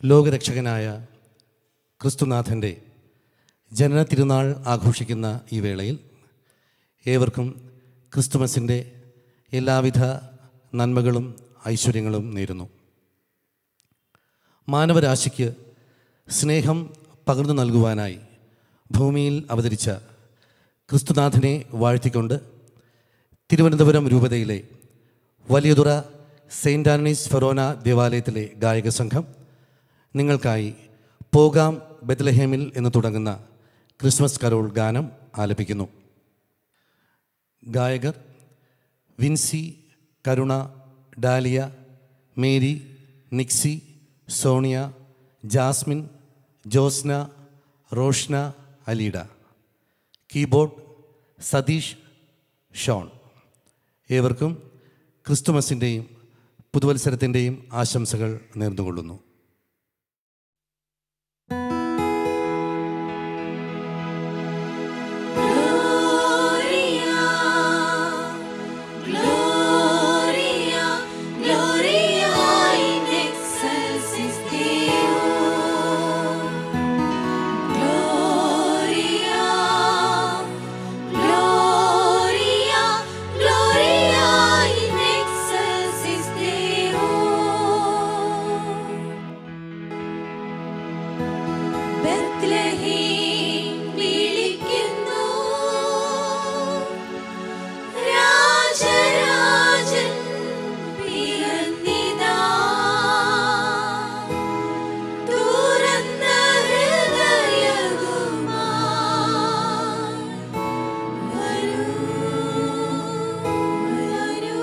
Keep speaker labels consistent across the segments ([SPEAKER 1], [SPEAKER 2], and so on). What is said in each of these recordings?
[SPEAKER 1] ലോകരക്ഷകനായ ക്രിസ്തുനാഥൻ്റെ ജനന തിരുനാൾ ആഘോഷിക്കുന്ന ഈ വേളയിൽ ഏവർക്കും ക്രിസ്തുമസിൻ്റെ എല്ലാവിധ നന്മകളും ഐശ്വര്യങ്ങളും നേരുന്നു മാനവരാശിക്ക് സ്നേഹം പകർന്നു നൽകുവാനായി ഭൂമിയിൽ അവതരിച്ച ക്രിസ്തുനാഥനെ വാഴ്ത്തിക്കൊണ്ട് തിരുവനന്തപുരം രൂപതയിലെ വലിയതുറ സെയിൻറ്റ് ആന്റണീസ് ഫെറോന ദേവാലയത്തിലെ ഗായക സംഘം നിങ്ങൾക്കായി പോകാം ബെത്ലഹേമിൽ എന്ന് തുടങ്ങുന്ന ക്രിസ്മസ് കരോൾ ഗാനം ആലപിക്കുന്നു ഗായകർ Vincy Karuna Dalia Mary Nixy Sonia Jasmine Josna Roshna Aleeda keyboard Satheesh Shawn ഏവർക്കും ക്രിസ്തുമസിൻ്റെയും പുതുവത്സരത്തിൻ്റെയും ആശംസകൾ നേർന്നുകൊള്ളുന്നു
[SPEAKER 2] Gloria, Gloria, Gloria in excelsis Deo. Gloria, Gloria, Gloria in excelsis Deo. Bethlehem വിളിക്കുന്നു രാജരാജൻ പിറന്നിതാ തുറന്ന ഹൃദയവുമായി വരൂ വരൂ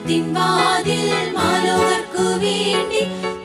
[SPEAKER 2] സ്വർഗത്തിൻ വാതിൽ മാലോകർക്കു വേണ്ടി